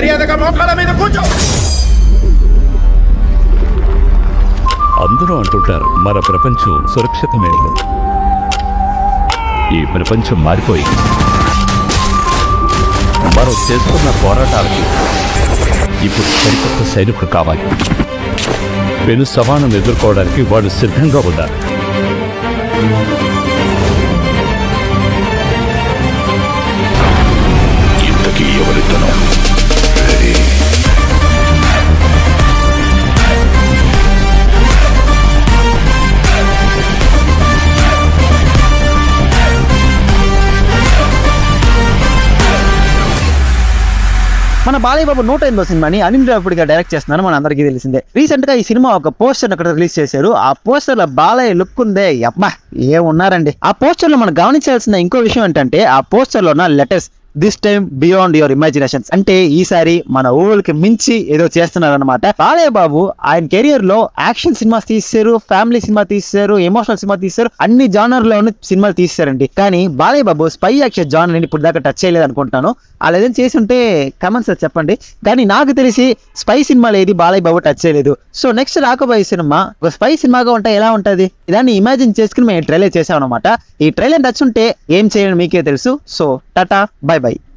మర్యాదగా మోకాల మీద కూర్చో అందరూ అంటుంటారు మన ప్రపంచం సురక్షితమే ఈ ప్రపంచం మారిపోయింది మనం చేస్తున్న పోరాటాలకి ఇప్పుడు సరికొత్త సైనికులు కావాలి పెను సవాళ్ళను ఎదుర్కోవడానికి వాళ్ళు సిద్ధంగా ఉండాలి ఇంతకీ ఎవరితనం మన బాలయ్య బాబు నూట ఎనిమిదో సినిమాని అనిల్ రావుడిగా డైరెక్ట్ చేస్తున్నారు మన అందరికీ తెలిసిందే రీసెంట్ గా ఈ సినిమా ఒక పోస్టర్ అక్కడ రిలీజ్ చేశారు ఆ పోస్టర్ లో బాలయ్య లుక్ ఉందే అబ్బా ఏమున్నారండి ఆ పోస్టర్ లో మనం గమనించాల్సిన ఇంకో విషయం ఏంటంటే ఆ పోస్టర్ లో ఉన్న letters this time beyond your imaginations అంటే ఈసారి మన ఊళ్ళకి మించి ఏదో చేస్తున్నారు అనమాట బాలయ్య బాబు ఆయన కెరియర్ లో యాక్షన్ సినిమాస్ తీశారు ఫ్యామిలీ సినిమా తీశారు ఎమోషనల్ సినిమా తీశారు అన్ని జానర్ లోను సినిమాలు తీశారండి కానీ Balayya Babu spy action genre ని ఇప్పుడు దాకా టచ్ చేయలేదు అనుకుంటాను అలా ఏదైనా చేసి ఉంటే కమెంట్స్ చెప్పండి కానీ నాకు తెలిసి స్పై సినిమాలు ఏది బాలయ్య బాబు టచ్ చేయలేదు సో నెక్స్ట్ రాకపోయే సినిమా ఒక స్పై సినిమాగా ఉంటే ఎలా ఉంటది దాన్ని ఇమాజిన్ చేసుకుని మేము ట్రైలర్ చేసాం అనమాట ఈ ట్రైలర్ టచ్ ఉంటే ఏం చేయాలని మీకే తెలుసు సో టాటా బై బై